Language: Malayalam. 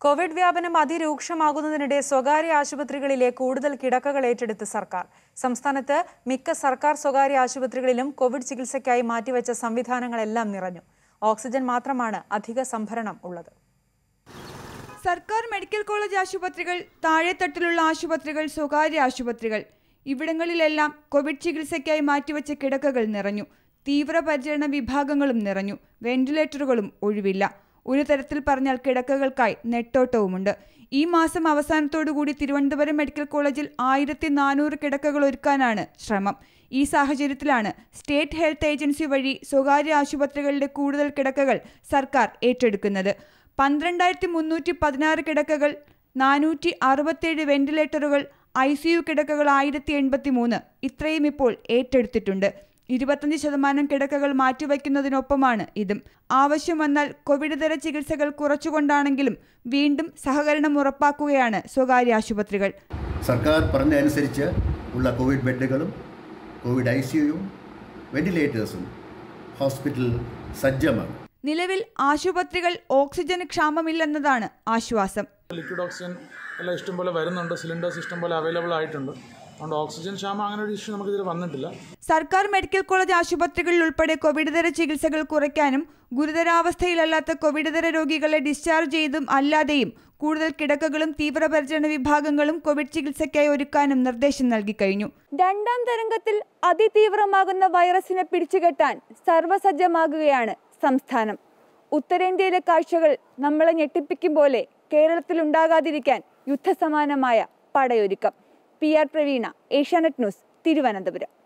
കോവിഡ് വ്യാപനം അതിരൂക്ഷമാകുന്നതിനിടെ സ്വകാര്യ ആശുപത്രികളിലെ കൂടുതൽ കിടക്കകൾ ഏറ്റെടുത്ത് സർക്കാർ സംസ്ഥാനത്ത് മിക്ക സർക്കാർ സ്വകാര്യ ആശുപത്രികളിലും കോവിഡ് ചികിത്സയ്ക്കായി മാറ്റിവെച്ച സംവിധാനങ്ങളെല്ലാം നിറഞ്ഞു ഓക്സിജൻ മാത്രമാണ് അധിക സംഭരണം ഉള്ളത് സർക്കാർ മെഡിക്കൽ കോളേജ് ആശുപത്രികൾ താഴെത്തട്ടിലുള്ള ആശുപത്രികൾ സ്വകാര്യ ആശുപത്രികൾ ഇവിടങ്ങളിലെല്ലാം കോവിഡ് ചികിത്സയ്ക്കായി മാറ്റിവെച്ച കിടക്കകൾ നിറഞ്ഞു തീവ്രപരിചരണ വിഭാഗങ്ങളും നിറഞ്ഞു വെന്റിലേറ്ററുകളും ഒഴിവില്ല ഒരു തരത്തിൽ പറഞ്ഞാൽ കിടക്കകൾക്കായി നെട്ടോട്ടവുമുണ്ട് ഈ മാസം അവസാനത്തോടുകൂടി തിരുവനന്തപുരം മെഡിക്കൽ കോളേജിൽ ആയിരത്തി നാനൂറ് കിടക്കകൾ ഒരുക്കാനാണ് ശ്രമം ഈ സാഹചര്യത്തിലാണ് സ്റ്റേറ്റ് ഹെൽത്ത് ഏജൻസി വഴി സ്വകാര്യ ആശുപത്രികളിലെ കൂടുതൽ കിടക്കകൾ സർക്കാർ ഏറ്റെടുക്കുന്നത് പന്ത്രണ്ടായിരത്തി മുന്നൂറ്റി പതിനാറ് കിടക്കകൾ നാനൂറ്റി അറുപത്തേഴ് വെന്റിലേറ്ററുകൾ ഐ സി യു കിടക്കകൾ ആയിരത്തി എൺപത്തി മൂന്ന് ഇത്രയും ഇപ്പോൾ ഏറ്റെടുത്തിട്ടുണ്ട് ഇരുപത്തഞ്ച് ശതമാനം കിടക്കകൾ മാറ്റിവെക്കുന്നതിനൊപ്പമാണ് ഇതും ആവശ്യം വന്നാൽ കോവിഡ് ഇതര ചികിത്സകൾ കുറച്ചുകൊണ്ടാണെങ്കിലും വീണ്ടും സഹകരണം ഉറപ്പാക്കുകയാണ് സ്വകാര്യ ആശുപത്രികൾ സർക്കാർ പറഞ്ഞ അനുസരിച്ച് ഉള്ള കോവിഡ് ബെഡുകളും കോവിഡ് ഐ സിയുയും വെന്റിലേറ്റേഴ്സും ഹോസ്പിറ്റൽ സജ്ജമാണ് നിലവിൽ ആശുപത്രികൾ ഓക്സിജന് ക്ഷാമമില്ലെന്നതാണ് ആശ്വാസം ലിക്വിഡ് ഓക്സിജൻ എല്ലാം ഇഷ്ടംപോലെ വരുന്നുണ്ട് സിലിണ്ടേഴ്സ് ഇഷ്ടംപോലെ അവൈലബിൾ ആയിട്ടുണ്ട് അതുകൊണ്ട് ഓക്സിജൻ ക്ഷാമം അങ്ങനെ ഒരു ഇഷ്യൂ നമുക്ക് ഇതിൽ വന്നിട്ടില്ല സർക്കാർ മെഡിക്കൽ കോളേജ് ആശുപത്രികളിൽ ഉൾപ്പെടെ കോവിഡിതര ചികിത്സകൾ കുറയ്ക്കാനും ഗുരുതരാവസ്ഥയിലല്ലാത്ത കോവിഡിതര രോഗികളെ ഡിസ്ചാർജ് ചെയ്തും അല്ലാതെയും കൂടുതൽ കിടക്കകളും തീവ്രപരിചരണ വിഭാഗങ്ങളും കോവിഡ് ചികിത്സയ്ക്കായി ഒരുക്കാനും നിർദ്ദേശം നൽകി കഴിഞ്ഞു രണ്ടാം തരംഗത്തിൽ അതിതീവ്രമാകുന്ന വൈറസിനെ പിടിച്ചുകെട്ടാൻ സർവ്വസജ്ജമാകുകയാണ് സംസ്ഥാനം ഉത്തരേന്ത്യയിലെ കാഴ്ചകൾ നമ്മളെ ഞെട്ടിപ്പിക്കും പോലെ കേരളത്തിൽ ഉണ്ടാകാതിരിക്കാൻ യുദ്ധസമാനമായ പടയൊരുക്കം P R Praveena Asianet news Thiruvananthapuram